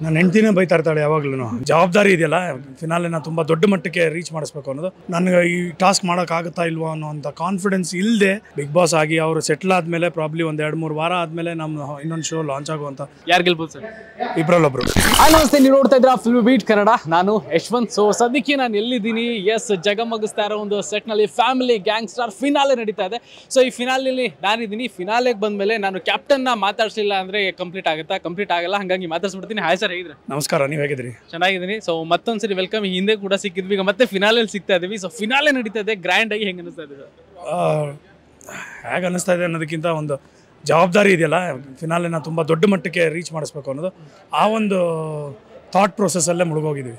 ನನ್ನ ಹೆಂಡ್ತಿನೇ ಬೈತಾ ಇರ್ತಾಳೆ ಯಾವಾಗ್ಲೂ ಜವಾಬ್ದಾರಿ ಇದೆಯಲ್ಲ ಫಿನಾಲೆನ ತುಂಬ ದೊಡ್ಡ ಮಟ್ಟಕ್ಕೆ ರೀಚ್ ಮಾಡಿಸ್ಬೇಕು ಅನ್ನೋದು ನನಗೆ ಈ ಟಾಸ್ಕ್ ಮಾಡೋಕ್ಕಾಗುತ್ತಾ ಇಲ್ವಾ ಅನ್ನೋಂಥ ಕಾನ್ಫಿಡೆನ್ಸ್ ಇಲ್ಲದೆ ಬಿಗ್ ಬಾಸ್ ಆಗಿ ಅವರು ಸೆಟ್ಲ್ ಆದಮೇಲೆ ಪ್ರಾಬ್ಲಿ ಒಂದು ಎರಡು ಮೂರು ವಾರ ಆದಮೇಲೆ ನಮ್ಮ ಇನ್ನೊಂದು ಶೋ ಲಾಂಚ್ ಆಗುವಂಥ ಯಾರು ಗೆಲ್ಬೋದು ಸರ್ ಇಬ್ಬರಲ್ಲೊಬ್ರು ಹಾಯ್ ನಮಸ್ತೆ ನೀವು ನೋಡ್ತಾ ಇದ್ರ ಫಿಲ್ಮ್ ಬೀಟ್ ಕನ್ನಡ ನಾನು ಯಶವಂತ್ ಸೊ ಸದ್ಯಕ್ಕೆ ನಾನು ಎಲ್ಲಿದ್ದೀನಿ ಎಸ್ ಜಗಮಗಿಸ್ತಾ ಇರೋ ಒಂದು ಸೆಟ್ನಲ್ಲಿ ಫ್ಯಾಮಿಲಿ ಗ್ಯಾಂಗ್ ಸ್ಟಾರ್ ಫಿನಾಲೆ ನಡೀತಾ ಇದೆ ಸೊ ಈ ಫಿನಾಲೆಲಿ ನಾನಿದ್ದೀನಿ ಫಿನಾಲೆಗೆ ಬಂದಮೇಲೆ ನಾನು ಕ್ಯಾಪ್ಟನ್ನ ಮಾತಾಡ್ಸಿಲ್ಲ ಅಂದರೆ ಕಂಪ್ಲೀಟ್ ಆಗುತ್ತಾ ಕಂಪ್ಲೀಟ್ ಆಗಲ್ಲ ಹಾಗಾಗಿ ಮಾತಾಡ್ಸ್ಬಿಡ್ತೀನಿ ಹಾಯ್ ಸರ್ ಹೇಗಿದ್ರೆ ನಮಸ್ಕಾರ ನೀವು ಹೇಗಿದ್ರಿ ಚೆನ್ನಾಗಿದ್ದೀನಿ ಸೊ ಮತ್ತೊಂದ್ಸರಿ ವೆಲ್ಕಮ್ ಹಿಂದೆ ಕೂಡ ಸಿಕ್ಕಿದ್ವಿ ಈಗ ಮತ್ತೆ ಫಿನಾಲೆಲಿ ಸಿಗ್ತಾ ಇದೀವಿ ಸೊ ಫಿನಾಲೆ ನಡೀತಾ ಇದೆ ಗ್ರ್ಯಾಂಡ್ ಆಗಿ ಹೆಂಗೆ ಅನಿಸ್ತಾ ಇದೆ ಸರ್ ಹೇಗೆ ಅನ್ನಿಸ್ತಾ ಇದೆ ಅನ್ನೋದಕ್ಕಿಂತ ಒಂದು ಜವಾಬ್ದಾರಿ ಇದೆಯಲ್ಲ ಫಿನಾಲೆನ ತುಂಬ ದೊಡ್ಡ ಮಟ್ಟಕ್ಕೆ ರೀಚ್ ಮಾಡಿಸ್ಬೇಕು ಅನ್ನೋದು ಆ ಒಂದು ಥಾಟ್ ಪ್ರೊಸೆಸ್ಸಲ್ಲೇ ಮುಳುಗೋಗಿದ್ದೀವಿ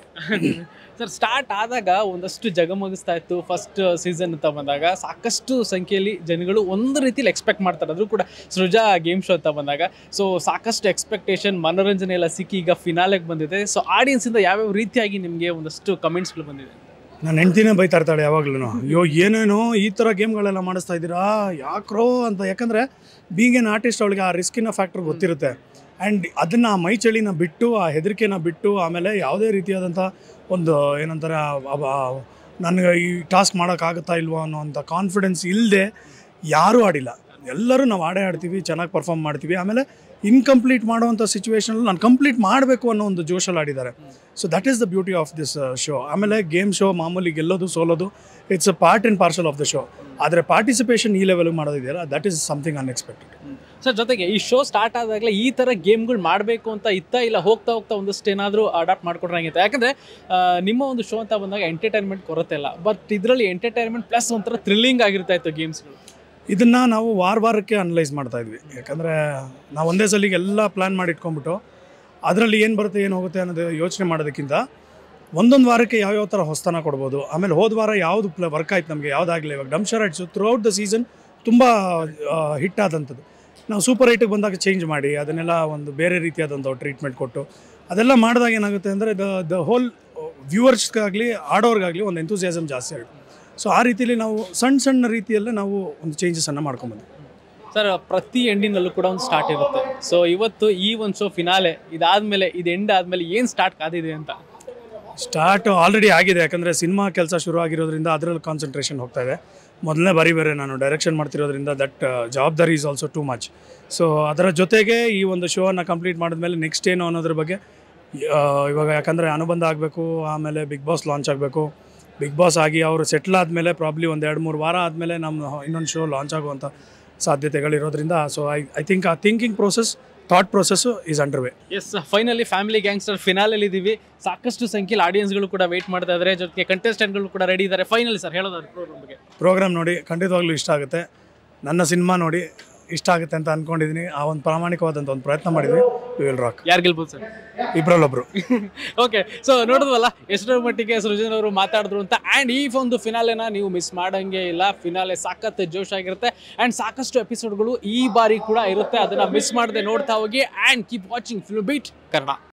ಸರ್ ಸ್ಟಾರ್ಟ್ ಆದಾಗ ಒಂದಷ್ಟು ಜಗಮಗಿಸ್ತಾ ಇತ್ತು ಫಸ್ಟ್ ಸೀಸನ್ ಅಂತ ಬಂದಾಗ ಸಾಕಷ್ಟು ಸಂಖ್ಯೆಯಲ್ಲಿ ಜನಗಳು ಒಂದು ರೀತಿಲಿ ಎಕ್ಸ್ಪೆಕ್ಟ್ ಮಾಡ್ತಾರೆ ಆದರೂ ಕೂಡ ಸೃಜಾ ಗೇಮ್ ಶೋ ಅಂತ ಬಂದಾಗ ಸೊ ಸಾಕಷ್ಟು ಎಕ್ಸ್ಪೆಕ್ಟೇಷನ್ ಮನೋರಂಜನೆ ಎಲ್ಲ ಸಿಕ್ಕಿ ಈಗ ಫಿನಾಲೆಗೆ ಬಂದಿದೆ ಸೊ ಆಡಿಯನ್ಸಿಂದ ಯಾವ್ಯಾವ ರೀತಿಯಾಗಿ ನಿಮಗೆ ಒಂದಷ್ಟು ಕಮೆಂಟ್ಸ್ಗಳು ಬಂದಿದೆ ನನ್ನ ಹೆಂಡ್ತಿನೇ ಬೈತಾ ಇರ್ತಾಳೆ ಯಾವಾಗ್ಲೂ ಅಯ್ಯೋ ಏನೇನೋ ಈ ಥರ ಗೇಮ್ಗಳೆಲ್ಲ ಮಾಡಿಸ್ತಾ ಇದ್ದೀರಾ ಯಾಕ್ರೋ ಅಂತ ಯಾಕಂದರೆ ಬೀಂಗ್ ಎನ್ ಆರ್ಟಿಸ್ಟ್ ಅವಳಿಗೆ ಆ ರಿಸ್ಕಿನ ಫ್ಯಾಕ್ಟರ್ ಗೊತ್ತಿರುತ್ತೆ ಆ್ಯಂಡ್ ಅದನ್ನು ಆ ಮೈ ಚಳಿನ ಬಿಟ್ಟು ಆ ಹೆದರಿಕೆನ ಬಿಟ್ಟು ಆಮೇಲೆ ಯಾವುದೇ ರೀತಿಯಾದಂಥ ಒಂದು ಏನಂತಾರೆ ಆ- ಆ- ಆ- ನನಗೆ ಈ ಟಾಸ್ಕ್ ಮಾಡೋಕ್ಕಾಗುತ್ತಾ ಇಲ್ವಾ ಅನ್ನೋಂಥ ಕಾನ್ಫಿಡೆನ್ಸ್ ಇಲ್ಲದೆ ಯಾರೂ ಆಡಿಲ್ಲ ಎಲ್ಲರೂ ನಾವು ಆಡೇ ಆಡ್ತೀವಿ ಚೆನ್ನಾಗಿ ಪರ್ಫಾರ್ಮ್ ಮಾಡ್ತೀವಿ ಆಮೇಲೆ ಇನ್ಕಂಪ್ಲೀಟ್ ಮಾಡುವಂಥ ಸಿಚುವೇಶನಲ್ಲಿ ನಾನು ಕಂಪ್ಲೀಟ್ ಮಾಡಬೇಕು ಅನ್ನೋ ಒಂದು ಜೋಶಲ್ಲಿ ಆಡಿದ್ದಾರೆ so that is the beauty of this show ಆಮೇಲೆ ಗೇಮ್ ಶೋ ಮಾಮೂಲಿ ಗೆಲ್ಲೋದು ಸೋಲೋದು it's a part and parcel of the show ಆದರೆ ಪಾರ್ಟಿಸಿಪೇಷನ್ ಈ ಲೆವೆಲ್ಗೆ ಮಾಡೋದಿದೆಯಲ್ಲ that is something unexpected sir ಜೊತೆಗೆ ಈ ಶೋ ಸ್ಟಾರ್ಟ್ ಆದಾಗಲೇ ಈ ಥರ ಗೇಮ್ಗಳು ಮಾಡಬೇಕು ಅಂತ ಇತ್ತ ಇಲ್ಲ ಹೋಗ್ತಾ ಹೋಗ್ತಾ ಒಂದಷ್ಟು ಏನಾದರೂ ಅಡಾಪ್ಟ್ ಮಾಡ್ಕೊಂಡ್ರಂಗಿತ್ತು ಯಾಕಂದರೆ ನಿಮ್ಮ ಒಂದು ಶೋ ಅಂತ ಬಂದಾಗ ಎಂಟರ್ಟೈನ್ಮೆಂಟ್ ಕೊರತೆ ಇಲ್ಲ ಬಟ್ ಇದರಲ್ಲಿ ಎಂಟರ್ಟೈನ್ಮೆಂಟ್ ಪ್ಲಸ್ ಒಂಥರ ಥ್ರಿಲ್ಲಿಂಗ್ ಆಗಿರ್ತಾ ಇತ್ತು ಗೇಮ್ಸ್ಗಳು ಇದನ್ನು ನಾವು ವಾರ ವಾರಕ್ಕೆ ಅನಲೈಸ್ ಮಾಡ್ತಾ ಇದ್ವಿ ಯಾಕಂದರೆ ನಾವು ಒಂದೇ ಸಲಿಗೆ ಎಲ್ಲ ಪ್ಲ್ಯಾನ್ ಮಾಡಿ ಇಟ್ಕೊಂಡ್ಬಿಟ್ಟು ಅದರಲ್ಲಿ ಏನು ಬರುತ್ತೆ ಏನು ಹೋಗುತ್ತೆ ಅನ್ನೋದು ಯೋಚನೆ ಮಾಡೋದಕ್ಕಿಂತ ಒಂದೊಂದು ವಾರಕ್ಕೆ ಯಾವ್ಯಾವ ಥರ ಹೊಸ್ತನ ಕೊಡ್ಬೋದು ಆಮೇಲೆ ಹೋದ ವಾರ ಯಾವುದು ಪ್ಲ ವರ್ಕ್ ಆಯ್ತು ನಮಗೆ ಯಾವುದಾಗಲಿ ಇವಾಗ dumb charades throughout the season ತುಂಬ ಹಿಟ್ ಆದಂಥದ್ದು ನಾವು ಸೂಪರ್ ಏಟಿಗೆ ಬಂದಾಗ ಚೇಂಜ್ ಮಾಡಿ ಅದನ್ನೆಲ್ಲ ಒಂದು ಬೇರೆ ರೀತಿಯಾದಂಥ ಟ್ರೀಟ್ಮೆಂಟ್ ಕೊಟ್ಟು ಅದೆಲ್ಲ ಮಾಡಿದಾಗ ಏನಾಗುತ್ತೆ ಅಂದರೆ ದ ದ ಹೋಲ್ ವ್ಯೂವರ್ಸ್ಗಾಗಲಿ ಆಡೋರ್ಗಾಗಲಿ ಒಂದು ಎಂತೂಸಿಯಾಸಮ್ ಜಾಸ್ತಿ ಆಗುತ್ತೆ ಸೊ ಆ ರೀತಿಯಲ್ಲಿ ನಾವು ಸಣ್ಣ ಸಣ್ಣ ರೀತಿಯಲ್ಲೇ ನಾವು ಒಂದು ಚೇಂಜಸನ್ನು ಮಾಡ್ಕೊಂಬಂದ್ವಿ ಸರ್ ಪ್ರತಿ ಎಂಡಿನಲ್ಲೂ ಕೂಡ ಒಂದು ಸ್ಟಾರ್ಟ್ ಇರುತ್ತೆ ಸೊ ಇವತ್ತು ಈ ಒಂದು ಶೋ ಫಿನಾಲೆ ಇದಾದ್ಮೇಲೆ ಇದು ಎಂಡ್ ಆದ್ಮೇಲೆ ಏನು ಸ್ಟಾರ್ಟ್ ಕಾದಿದೆ ಅಂತ ಸ್ಟಾರ್ಟ್ ಆಲ್ರೆಡಿ ಆಗಿದೆ ಯಾಕಂದರೆ ಸಿನಿಮಾ ಕೆಲಸ ಶುರು ಆಗಿರೋದ್ರಿಂದ ಅದರಲ್ಲಿ ಕಾನ್ಸಂಟ್ರೇಷನ್ ಹೋಗ್ತಾ ಇದೆ ಮೊದಲನೇ ಬಾರಿ ಬೇರೆ ನಾನು ಡೈರೆಕ್ಷನ್ ಮಾಡ್ತಿರೋದ್ರಿಂದ ದಟ್ ಜವಾಬ್ದಾರಿ is also too much so ಅದರ ಜೊತೆಗೆ ಈ ಒಂದು ಶೋವನ್ನು ಕಂಪ್ಲೀಟ್ ಮಾಡಿದ್ಮೇಲೆ ನೆಕ್ಸ್ಟ್ ಏನು ಅನ್ನೋದ್ರ ಬಗ್ಗೆ ಆ, ಇವಾಗ ಯಾಕಂದರೆ ಅನುಬಂಧ ಆಗಬೇಕು ಆಮೇಲೆ ಬಿಗ್ ಬಾಸ್ ಲಾಂಚ್ ಆಗಬೇಕು ಬಿಗ್ ಬಾಸ್ ಆಗಿ ಅವರು ಸೆಟ್ಲ್ ಆದಮೇಲೆ ಪ್ರಾಬ್ಲಿ ಒಂದು ಎರಡು ಮೂರು ವಾರ ಆದಮೇಲೆ ನಮ್ಮ ಇನ್ನೊಂದು ಶೋ ಲಾಂಚ್ ಆಗುವಂಥ ಸಾಧ್ಯತೆಗಳಿರೋದ್ರಿಂದ ಸೊ ಐ ಐ ಥಿಂಕ್ ಆ thinking process thought process is under way as finally family gangster ಫಿನಾಲಲ್ಲಿ ಇದ್ದೀವಿ ಸಾಕಷ್ಟು ಸಂಖ್ಯೆಯಲ್ಲಿ ಆಡಿಯನ್ಸ್ಗಳು ಕೂಡ ವೇಟ್ ಮಾಡ್ತಾ ಇದ್ದಾರೆ ಜೊತೆಗೆ ಕಂಟೆಸ್ಟೆಂಟ್ಗಳು ಕೂಡ ರೆಡಿ ಇದ್ದಾರೆ ಫೈನಲಿ ಸರ್ ಹೇಳೋದಾದ್ರೆ ಪ್ರೋಗ್ರಾಮ್ ಬಗ್ಗೆ ಪ್ರೋಗ್ರಾಮ್ ನೋಡಿ ಖಂಡಿತವಾಗ್ಲೂ ಇಷ್ಟ ಆಗುತ್ತೆ ನನ್ನ ಸಿನಿಮಾ ನೋಡಿ ಇಷ್ಟ ಆಗುತ್ತೆ ಅಂತ ಅಂದ್ಕೊಂಡಿದ್ದೀನಿ ಆ ಒಂದು ಪ್ರಾಮಾಣಿಕವಾದಂಥ ಒಂದು ಪ್ರಯತ್ನ ಮಾಡಿದ್ವಿ ವಿ ವಿಲ್ ರಾಕ್ ಯಾರು ಗೆಲ್ಬೋದು ಸರ್ ಇಬ್ಬರಲ್ಲೊಬ್ರು ಓಕೆ ಸೊ ನೋಡಿದ್ವಲ್ಲ ಎಷ್ಟರ ಮಟ್ಟಿಗೆ ಸೃಜನ್ ಅವರು ಮಾತಾಡಿದ್ರು ಅಂತ ಆ್ಯಂಡ್ ಈ ಒಂದು ಫಿನಾಲೆನ ನೀವು ಮಿಸ್ ಮಾಡಂಗೆ ಇಲ್ಲ ಫಿನಾಲೆ ಸಾಕತ್ತು ಜೋಶ್ ಆಗಿರುತ್ತೆ ಆ್ಯಂಡ್ ಸಾಕಷ್ಟು ಎಪಿಸೋಡ್ಗಳು ಈ ಬಾರಿ ಕೂಡ ಇರುತ್ತೆ ಅದನ್ನ ಮಿಸ್ ಮಾಡದೆ ನೋಡ್ತಾ ಹೋಗಿ and keep watching Filmibeat Kannada